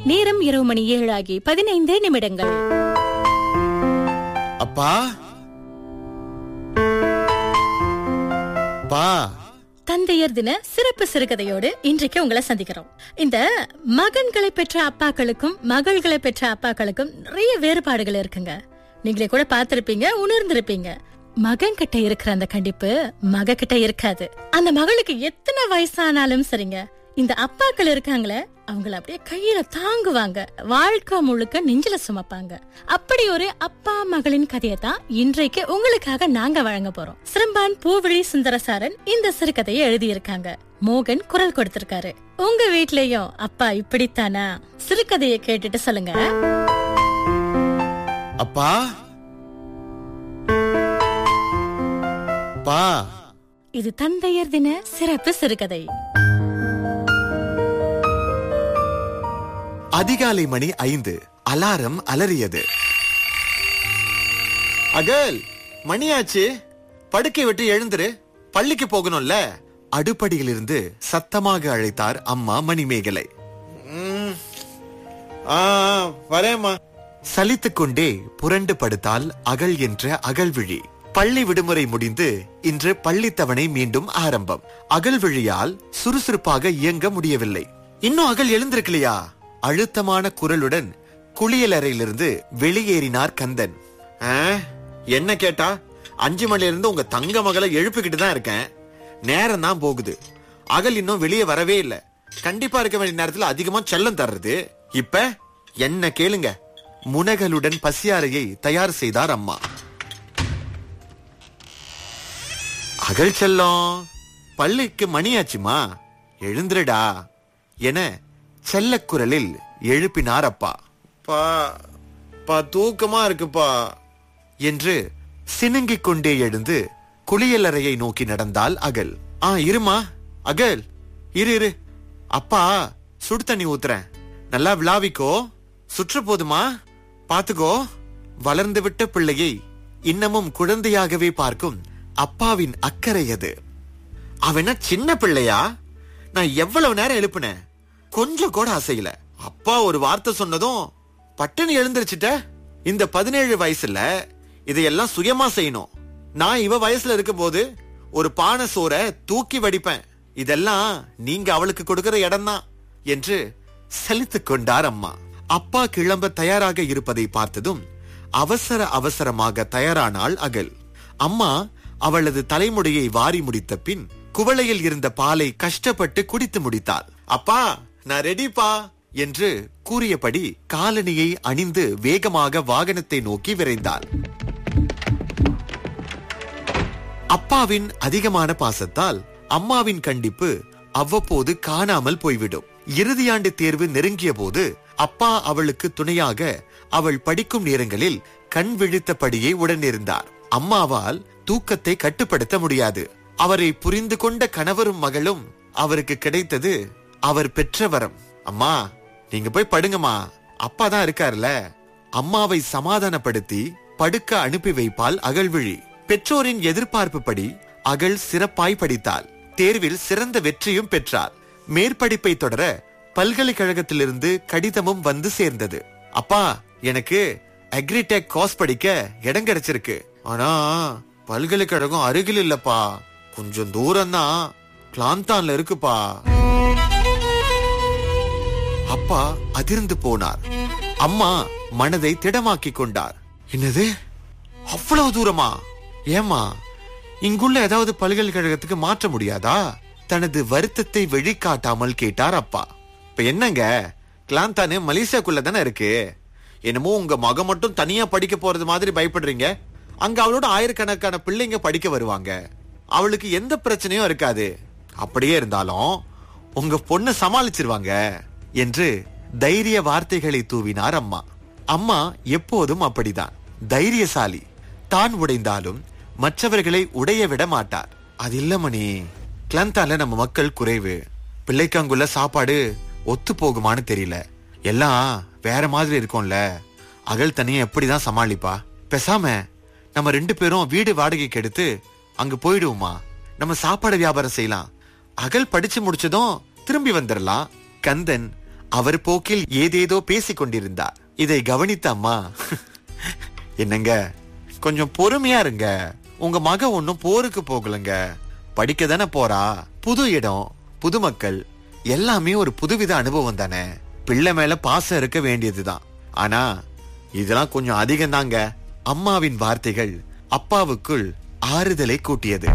நேரம் இரவு மணி ஏழு ஆகி பதினைந்து நிமிடங்கள் அப்பா அப்பா தந்தையர் தின சிறப்பு சிறுகதையோடு இன்றைக்கு உங்களை சந்திக்கிறோம் இந்த மகன்களை பெற்ற அப்பாக்களுக்கும் மகள்களை பெற்ற அப்பாக்களுக்கும் நிறைய வேறுபாடுகள் இருக்குங்க நீங்களே கூட பார்த்திருப்பீங்க உணர்ந்திருப்பீங்க மகன் கிட்ட இருக்கிற அந்த கண்டிப்பு மக கிட்ட இருக்காது அந்த மகளுக்கு எத்தனை வயசானாலும் சரிங்க இந்த அப்பாக்கள் இருக்காங்களே அவங்கள அப்படியே கையில தாங்குவாங்க வாழ்க்கை முழுக்க நெஞ்சில சுமப்பாங்க அப்படி ஒரு அப்பா மகளின் கதையை தான் இன்றைக்கு உங்களுக்காக நாங்க வழங்க போறோம் சிரம்பான் பூவிழி சுந்தரசாரன் இந்த சிறுகதையை எழுதியிருக்காங்க மோகன் குரல் கொடுத்திருக்காரு உங்க வீட்லயும் அப்பா இப்படித்தானா சிறுகதையை கேட்டுட்டு சொல்லுங்க அப்பா அப்பா இது தந்தையர் தின சிறப்பு சிறுகதை அதிகாலை மணி ஐந்து அலாரம் அலறியது அகல் மணியாச்சு படுக்கை விட்டு எழுந்துரு பள்ளிக்கு போகணும்ல அடுப்படியிலிருந்து சத்தமாக அழைத்தார் அம்மா மணிமேகலை வரேம்மா சலித்துக் கொண்டே புரண்டு படுத்தால் அகல் என்ற அகல்விழி பள்ளி விடுமுறை முடிந்து இன்று பள்ளித்தவணை மீண்டும் ஆரம்பம் அகல்விழியால் சுறுசுறுப்பாக இயங்க முடியவில்லை இன்னும் அகல் எழுந்திருக்கலையா அழுத்தமான குரலுடன் குளியலறையிலிருந்து வெளியேறினார் கந்தன் "ஆ, என்ன கேட்டா அஞ்சு மணில இருந்து உங்க தங்க மகளை எழுப்பிக்கிட்டு தான் இருக்கேன் நேரம் தான் போகுது அகல் இன்னும் வெளியே வரவே இல்ல கண்டிப்பா இருக்க வேண்டிய நேரத்துல அதிகமா செல்லம் தர்றது இப்ப என்ன கேளுங்க முனகளுடன் பசியாரையை தயார் செய்தார் அம்மா அகல் செல்லம் பள்ளிக்கு மணியாச்சுமா எழுந்துருடா என செல்லக் குரலில் எழுப்பினார் அப்பா பா பா தூக்கமா இருக்குப்பா என்று சினுங்கிக் கொண்டே எழுந்து குளியலறையை நோக்கி நடந்தால் அகல் ஆ இருமா அகல் இரு இரு அப்பா சுடு தண்ணி ஊத்துறேன் நல்லா விளாவிக்கோ சுற்ற போதுமா பாத்துக்கோ வளர்ந்து விட்ட பிள்ளையை இன்னமும் குழந்தையாகவே பார்க்கும் அப்பாவின் அக்கறை அது அவன சின்ன பிள்ளையா நான் எவ்வளவு நேரம் எழுப்புனேன் கொஞ்சம் கூட அசையல அப்பா ஒரு வார்த்தை சொன்னதும் பட்டுன்னு எழுந்திருச்சிட்ட இந்த பதினேழு வயசுல இதையெல்லாம் சுயமா செய்யணும் நான் இவ வயசுல இருக்கும்போது ஒரு பானை சோற தூக்கி வடிப்பேன் இதெல்லாம் நீங்க அவளுக்கு கொடுக்கிற இடம்தான் என்று சலித்துக் கொண்டார் அம்மா அப்பா கிளம்ப தயாராக இருப்பதை பார்த்ததும் அவசர அவசரமாக தயாரானாள் அகல் அம்மா அவளது தலைமுடியை வாரி முடித்த பின் குவளையில் இருந்த பாலை கஷ்டப்பட்டு குடித்து முடித்தாள் அப்பா நான் ரெடிப்பா என்று கூறியபடி காலணியை அணிந்து வேகமாக வாகனத்தை நோக்கி விரைந்தாள் அப்பாவின் அதிகமான பாசத்தால் அம்மாவின் கண்டிப்பு அவ்வப்போது காணாமல் போய்விடும் இறுதியாண்டு தேர்வு நெருங்கிய போது அப்பா அவளுக்கு துணையாக அவள் படிக்கும் நேரங்களில் கண் விழித்தபடியே உடனிருந்தார் அம்மாவால் தூக்கத்தை கட்டுப்படுத்த முடியாது அவரை புரிந்து கொண்ட கணவரும் மகளும் அவருக்கு கிடைத்தது அவர் பெற்ற வரம் அம்மா நீங்க போய் படுங்கம்மா அப்பா தான் இருக்காருல்ல அம்மாவை சமாதானப்படுத்தி படுக்க அனுப்பி வைப்பாள் அகழ்விழி பெற்றோரின் எதிர்பார்ப்புப்படி அகல் சிறப்பாய் படித்தாள் தேர்வில் சிறந்த வெற்றியும் பெற்றாள் மேற்படிப்பை தொடர பல்கலைக்கழகத்திலிருந்து கடிதமும் வந்து சேர்ந்தது அப்பா எனக்கு அக்ரிடெக் கோர்ஸ் படிக்க இடம் கிடைச்சிருக்கு ஆனா பல்கலைக்கழகம் அருகில் இல்லப்பா கொஞ்சம் தூரம் தான் கிளாந்தான்ல இருக்குப்பா அப்பா அதிர்ந்து போனார் அம்மா மனதை திடமாக்கிக் கொண்டார் என்னது அவ்வளவு தூரமா ஏமா இங்குள்ள ஏதாவது பல்கலைக்கழகத்துக்கு மாற்ற முடியாதா தனது வருத்தத்தை வெளிக்காட்டாமல் கேட்டார் அப்பா இப்ப என்னங்க கிளாந்தானு மலேசியாக்குள்ள தானே இருக்கு என்னமோ உங்க மக மட்டும் தனியா படிக்க போறது மாதிரி பயப்படுறீங்க அங்க அவளோட ஆயிரக்கணக்கான பிள்ளைங்க படிக்க வருவாங்க அவளுக்கு எந்த பிரச்சனையும் இருக்காது அப்படியே இருந்தாலும் உங்க பொண்ணு சமாளிச்சிருவாங்க என்று தைரிய வார்த்தைகளை தூவினார் அம்மா அம்மா எப்போதும் அப்படிதான் தைரியசாலி தான் உடைந்தாலும் மற்றவர்களை உடைய விட மாட்டார் அது இல்ல மணி கிளந்தால நம்ம மக்கள் குறைவு பிள்ளைக்காங்குள்ள சாப்பாடு ஒத்து போகுமான்னு தெரியல எல்லாம் வேற மாதிரி இருக்கும்ல அகல் தனியா எப்படிதான் சமாளிப்பா பேசாம நம்ம ரெண்டு பேரும் வீடு வாடகைக்கு எடுத்து அங்க போயிடுவோமா நம்ம சாப்பாடு வியாபாரம் செய்யலாம் அகல் படிச்சு முடிச்சதும் திரும்பி வந்துடலாம் கந்தன் அவர் போக்கில் ஏதேதோ பேசிக் கொண்டிருந்தார் இதை கவனித்த அம்மா என்னங்க கொஞ்சம் பொறுமையா இருங்க உங்க மக ஒன்னும் போருக்கு போகலங்க படிக்க தானே போறா புது இடம் புது மக்கள் எல்லாமே ஒரு புதுவித அனுபவம் தானே பிள்ளை மேல பாசம் இருக்க வேண்டியதுதான் ஆனா இதெல்லாம் கொஞ்சம் அதிகம் தாங்க அம்மாவின் வார்த்தைகள் அப்பாவுக்குள் ஆறுதலை கூட்டியது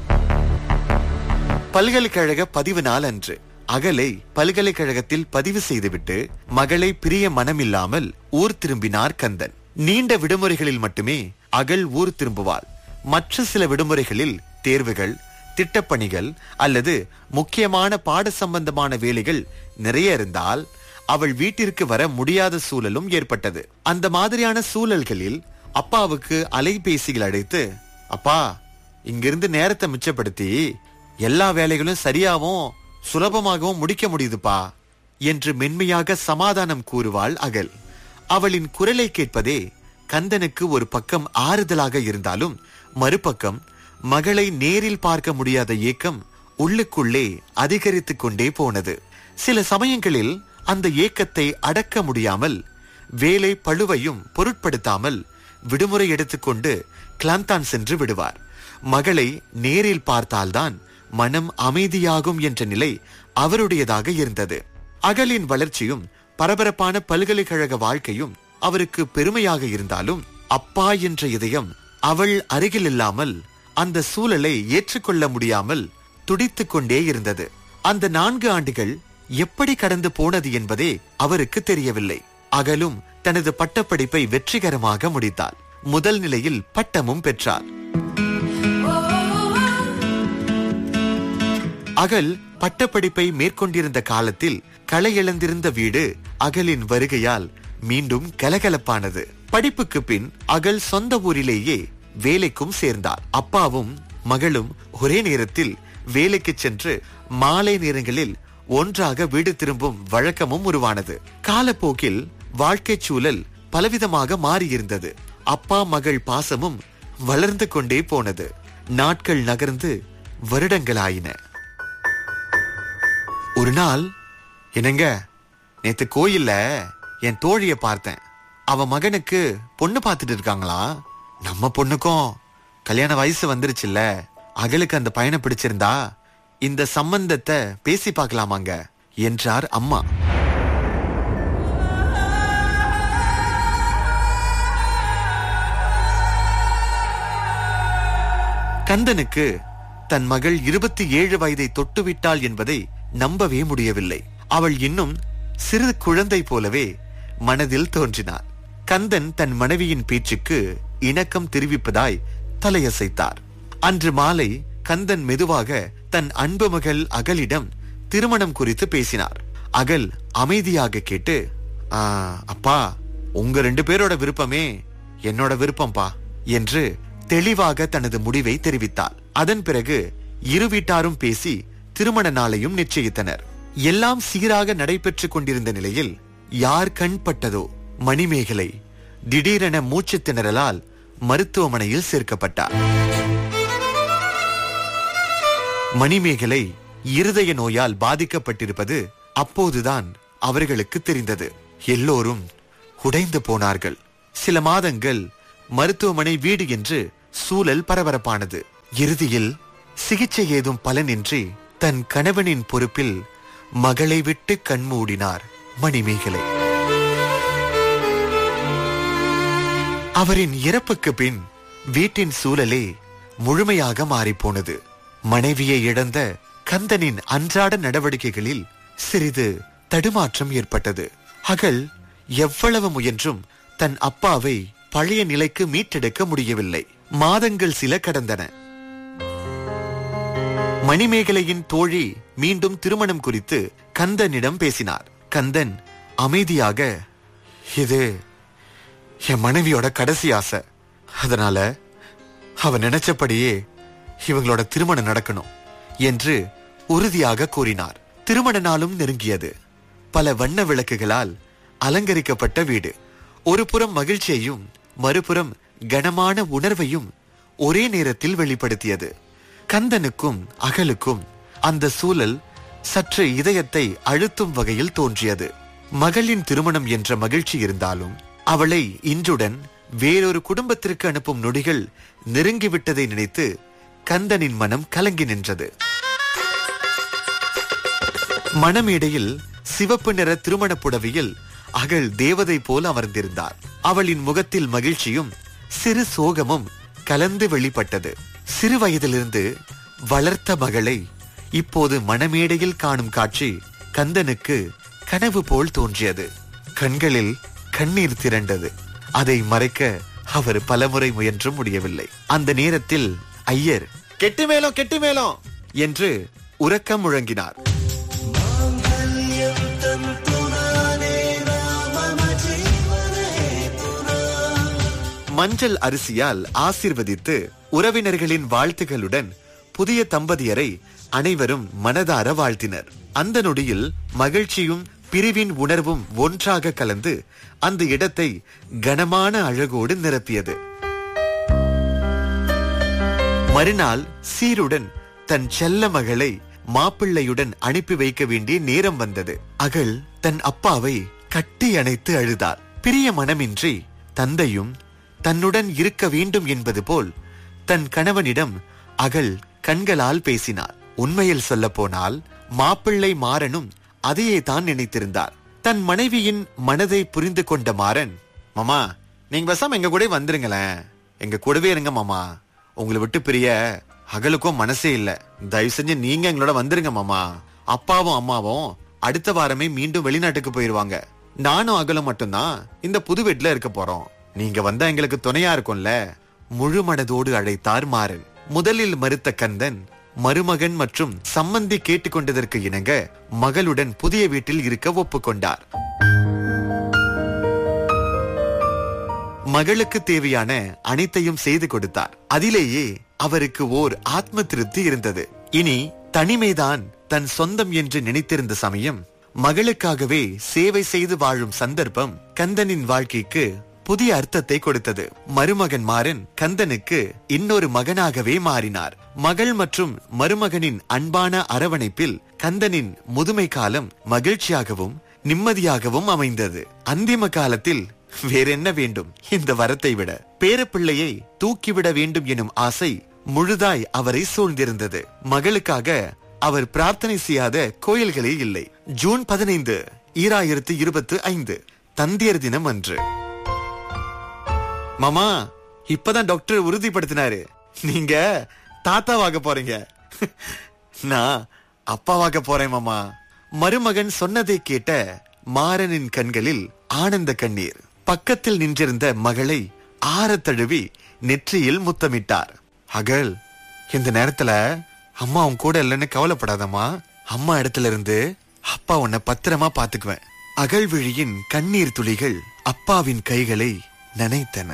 பல்கலைக்கழக பதிவு நாள் அன்று அகலை பல்கலைக்கழகத்தில் பதிவு செய்துவிட்டு மகளை பிரிய மனமில்லாமல் ஊர் திரும்பினார் கந்தன் நீண்ட விடுமுறைகளில் மட்டுமே அகல் ஊர் திரும்புவாள் மற்ற சில விடுமுறைகளில் தேர்வுகள் திட்டப்பணிகள் அல்லது முக்கியமான பாட சம்பந்தமான வேலைகள் நிறைய இருந்தால் அவள் வீட்டிற்கு வர முடியாத சூழலும் ஏற்பட்டது அந்த மாதிரியான சூழல்களில் அப்பாவுக்கு அலைபேசிகள் அழைத்து அப்பா இங்கிருந்து நேரத்தை மிச்சப்படுத்தி எல்லா வேலைகளும் சரியாவும் சுலபமாகவும் முடிக்க முடியுதுப்பா என்று மென்மையாக சமாதானம் கூறுவாள் அகல் அவளின் குரலை கேட்பதே கந்தனுக்கு ஒரு பக்கம் ஆறுதலாக இருந்தாலும் மறுபக்கம் மகளை நேரில் பார்க்க முடியாத ஏக்கம் உள்ளுக்குள்ளே அதிகரித்துக் கொண்டே போனது சில சமயங்களில் அந்த ஏக்கத்தை அடக்க முடியாமல் வேலை பழுவையும் பொருட்படுத்தாமல் விடுமுறை எடுத்துக்கொண்டு கிளாந்தான் சென்று விடுவார் மகளை நேரில் பார்த்தால்தான் மனம் அமைதியாகும் என்ற நிலை அவருடையதாக இருந்தது அகலின் வளர்ச்சியும் பரபரப்பான பல்கலைக்கழக வாழ்க்கையும் அவருக்கு பெருமையாக இருந்தாலும் அப்பா என்ற இதயம் அவள் அருகில் இல்லாமல் அந்த சூழலை ஏற்றுக்கொள்ள முடியாமல் துடித்துக் கொண்டே இருந்தது அந்த நான்கு ஆண்டுகள் எப்படி கடந்து போனது என்பதே அவருக்கு தெரியவில்லை அகலும் தனது பட்டப்படிப்பை வெற்றிகரமாக முடித்தாள் முதல் நிலையில் பட்டமும் பெற்றார் அகல் பட்டப்படிப்பை மேற்கொண்டிருந்த காலத்தில் களை இழந்திருந்த வீடு அகலின் வருகையால் மீண்டும் கலகலப்பானது படிப்புக்கு பின் அகல் சொந்த ஊரிலேயே வேலைக்கும் சேர்ந்தார் அப்பாவும் மகளும் ஒரே நேரத்தில் வேலைக்கு சென்று மாலை நேரங்களில் ஒன்றாக வீடு திரும்பும் வழக்கமும் உருவானது காலப்போக்கில் வாழ்க்கைச் சூழல் பலவிதமாக மாறியிருந்தது அப்பா மகள் பாசமும் வளர்ந்து கொண்டே போனது நாட்கள் நகர்ந்து வருடங்களாயின ஒரு நாள் என்னங்க நேத்து கோயில்ல என் தோழிய பார்த்தேன் அவ மகனுக்கு பொண்ணு பார்த்துட்டு இருக்காங்களா நம்ம பொண்ணுக்கும் கல்யாண வயசு வந்துருச்சுல்ல அகலுக்கு அந்த பையனை பிடிச்சிருந்தா இந்த சம்பந்தத்தை பேசி பார்க்கலாமாங்க என்றார் அம்மா கந்தனுக்கு தன் மகள் இருபத்தி ஏழு வயதை தொட்டுவிட்டாள் என்பதை நம்பவே முடியவில்லை அவள் இன்னும் சிறு குழந்தை போலவே மனதில் தோன்றினார் கந்தன் தன் மனைவியின் பேச்சுக்கு இணக்கம் தெரிவிப்பதாய் தலையசைத்தார் அன்று மாலை கந்தன் மெதுவாக தன் அன்பு மகள் அகலிடம் திருமணம் குறித்து பேசினார் அகல் அமைதியாக கேட்டு "ஆ, அப்பா உங்க ரெண்டு பேரோட விருப்பமே என்னோட விருப்பம்பா என்று தெளிவாக தனது முடிவை தெரிவித்தார் அதன் பிறகு இரு வீட்டாரும் பேசி திருமண நாளையும் நிச்சயித்தனர் எல்லாம் சீராக நடைபெற்றுக் கொண்டிருந்த நிலையில் யார் கண் பட்டதோ மணிமேகலை திடீரென மூச்சுத் திணறலால் மருத்துவமனையில் சேர்க்கப்பட்டார் மணிமேகலை இருதய நோயால் பாதிக்கப்பட்டிருப்பது அப்போதுதான் அவர்களுக்கு தெரிந்தது எல்லோரும் உடைந்து போனார்கள் சில மாதங்கள் மருத்துவமனை வீடு என்று சூழல் பரபரப்பானது இறுதியில் சிகிச்சை ஏதும் பலனின்றி தன் கணவனின் பொறுப்பில் மகளை விட்டு கண்மூடினார் மணிமேகலை அவரின் இறப்புக்கு பின் வீட்டின் சூழலே முழுமையாக மாறிப்போனது மனைவியை இழந்த கந்தனின் அன்றாட நடவடிக்கைகளில் சிறிது தடுமாற்றம் ஏற்பட்டது அகல் எவ்வளவு முயன்றும் தன் அப்பாவை பழைய நிலைக்கு மீட்டெடுக்க முடியவில்லை மாதங்கள் சில கடந்தன மணிமேகலையின் தோழி மீண்டும் திருமணம் குறித்து கந்தனிடம் பேசினார் கந்தன் அமைதியாக இது என் மனைவியோட கடைசி ஆசை அதனால அவ நினைச்சபடியே இவங்களோட திருமணம் நடக்கணும் என்று உறுதியாக கூறினார் திருமண நாளும் நெருங்கியது பல வண்ண விளக்குகளால் அலங்கரிக்கப்பட்ட வீடு ஒரு புறம் மகிழ்ச்சியையும் மறுபுறம் கனமான உணர்வையும் ஒரே நேரத்தில் வெளிப்படுத்தியது கந்தனுக்கும் அகலுக்கும் அந்த சூழல் சற்று இதயத்தை அழுத்தும் வகையில் தோன்றியது மகளின் திருமணம் என்ற மகிழ்ச்சி இருந்தாலும் அவளை இன்றுடன் வேறொரு குடும்பத்திற்கு அனுப்பும் நொடிகள் நெருங்கிவிட்டதை நினைத்து கந்தனின் மனம் கலங்கி நின்றது மணமேடையில் சிவப்பு நிற திருமண புடவையில் அகல் தேவதை போல் அமர்ந்திருந்தார் அவளின் முகத்தில் மகிழ்ச்சியும் சிறு சோகமும் கலந்து வெளிப்பட்டது சிறு வயதிலிருந்து வளர்த்த மகளை இப்போது மணமேடையில் காணும் காட்சி கந்தனுக்கு கனவு போல் தோன்றியது கண்களில் கண்ணீர் திரண்டது அதை மறைக்க அவர் பலமுறை முயன்றும் முடியவில்லை அந்த நேரத்தில் ஐயர் கெட்டு மேளம் கெட்டு மேளம் என்று உறக்கம் முழங்கினார் மஞ்சள் அரிசியால் ஆசிர்வதித்து உறவினர்களின் வாழ்த்துகளுடன் புதிய தம்பதியரை அனைவரும் மனதார வாழ்த்தினர் அந்த நொடியில் மகிழ்ச்சியும் பிரிவின் உணர்வும் ஒன்றாக கலந்து அந்த இடத்தை கனமான அழகோடு நிரப்பியது மறுநாள் சீருடன் தன் செல்ல மகளை மாப்பிள்ளையுடன் அனுப்பி வைக்க வேண்டிய நேரம் வந்தது அகல் தன் அப்பாவை கட்டி அணைத்து அழுதாள் பிரிய மனமின்றி தந்தையும் தன்னுடன் இருக்க வேண்டும் என்பது போல் தன் கணவனிடம் அகல் கண்களால் பேசினார் உண்மையில் சொல்ல போனால் மாப்பிள்ளை மாறனும் அதையே தான் நினைத்திருந்தார் தன் மனைவியின் மனதை புரிந்து கொண்ட மாறன் மாமா நீங்க பேசாம எங்க கூட வந்துருங்களேன் எங்க கூடவே இருங்க மாமா உங்களை விட்டு பிரிய அகலுக்கும் மனசே இல்ல தயவு செஞ்சு நீங்க எங்களோட வந்துருங்க மாமா அப்பாவும் அம்மாவும் அடுத்த வாரமே மீண்டும் வெளிநாட்டுக்கு போயிருவாங்க நானும் அகலும் மட்டும்தான் இந்த புது வீட்டுல இருக்க போறோம் நீங்க வந்தா எங்களுக்கு துணையா இருக்கும்ல முழு மனதோடு அழைத்தார் மாறன் முதலில் மறுத்த கந்தன் மருமகன் மற்றும் சம்மந்தி கேட்டுக்கொண்டதற்கு இணங்க மகளுடன் புதிய வீட்டில் இருக்க ஒப்புக்கொண்டார் மகளுக்கு தேவையான அனைத்தையும் செய்து கொடுத்தார் அதிலேயே அவருக்கு ஓர் ஆத்ம திருப்தி இருந்தது இனி தனிமைதான் தன் சொந்தம் என்று நினைத்திருந்த சமயம் மகளுக்காகவே சேவை செய்து வாழும் சந்தர்ப்பம் கந்தனின் வாழ்க்கைக்கு புதிய அர்த்தத்தை கொடுத்தது மருமகன் மாறன் கந்தனுக்கு இன்னொரு மகனாகவே மாறினார் மகள் மற்றும் மருமகனின் அன்பான அரவணைப்பில் கந்தனின் முதுமை காலம் மகிழ்ச்சியாகவும் நிம்மதியாகவும் அமைந்தது அந்திம காலத்தில் வேறென்ன வேண்டும் இந்த வரத்தை விட பேரப்பிள்ளையை தூக்கிவிட வேண்டும் எனும் ஆசை முழுதாய் அவரை சூழ்ந்திருந்தது மகளுக்காக அவர் பிரார்த்தனை செய்யாத கோயில்களே இல்லை ஜூன் பதினைந்து ஈராயிரத்து இருபத்து ஐந்து தந்தியர் தினம் அன்று மாமா இப்பதான் டாக்டர் உறுதிப்படுத்தினாரு நீங்க தாத்தாவாக போறீங்க நான் அப்பாவாக போறேன் மாமா மருமகன் சொன்னதை கேட்ட மாறனின் கண்களில் ஆனந்த கண்ணீர் பக்கத்தில் நின்றிருந்த மகளை ஆறத் தழுவி நெற்றியில் முத்தமிட்டார் அகல் இந்த நேரத்துல அம்மா உன் கூட இல்லைன்னு கவலைப்படாதம்மா அம்மா இடத்துல இருந்து அப்பா உன்னை பத்திரமா பாத்துக்குவேன் அகழ்விழியின் கண்ணீர் துளிகள் அப்பாவின் கைகளை நினைத்தன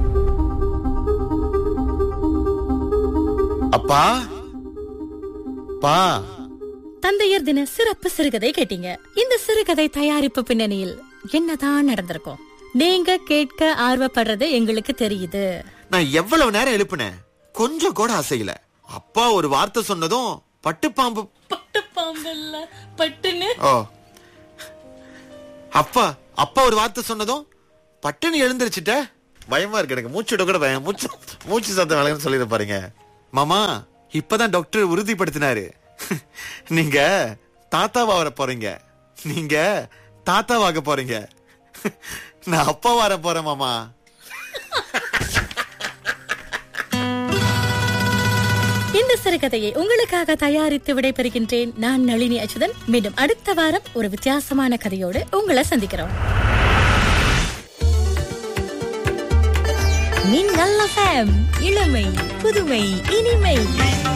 அப்பா பா தந்தையர் தின சிறப்பு சிறுகதை கேட்டீங்க இந்த சிறுகதை தயாரிப்பு பின்னணியில் என்னதான் நடந்திருக்கும் நீங்க கேட்க ஆர்வப்படுறது எங்களுக்கு தெரியுது நான் எவ்வளவு நேரம் எழுப்புனேன் கொஞ்சம் கூட அசையல அப்பா ஒரு வார்த்தை சொன்னதும் பட்டுப்பாம்பு பட்டு பாம்பல்ல பட்டுன்னு ஓ அப்பா அப்பா ஒரு வார்த்தை சொன்னதும் பட்டுன்னு எழுந்திருச்சுட்ட பயமா இருக்கு எனக்கு மூச்சு விட கூட பயம் மூச்சு மூச்சு சத்தம் விலகுன்னு சொல்லிட பாருங்க மாமா இப்பதான் டாக்டர் உறுதிப்படுத்தினாரு நீங்க தாத்தாவா வர போறீங்க நீங்க தாத்தாவாக போறீங்க நான் அப்பா வர போறேன் மாமா இந்த சிறுகதையை உங்களுக்காக தயாரித்து விடைபெறுகின்றேன் நான் நளினி அச்சுதன் மீண்டும் அடுத்த வாரம் ஒரு வித்தியாசமான கதையோடு உங்களை சந்திக்கிறோம் மின்னல் FM, இளமை புதுமை இனிமை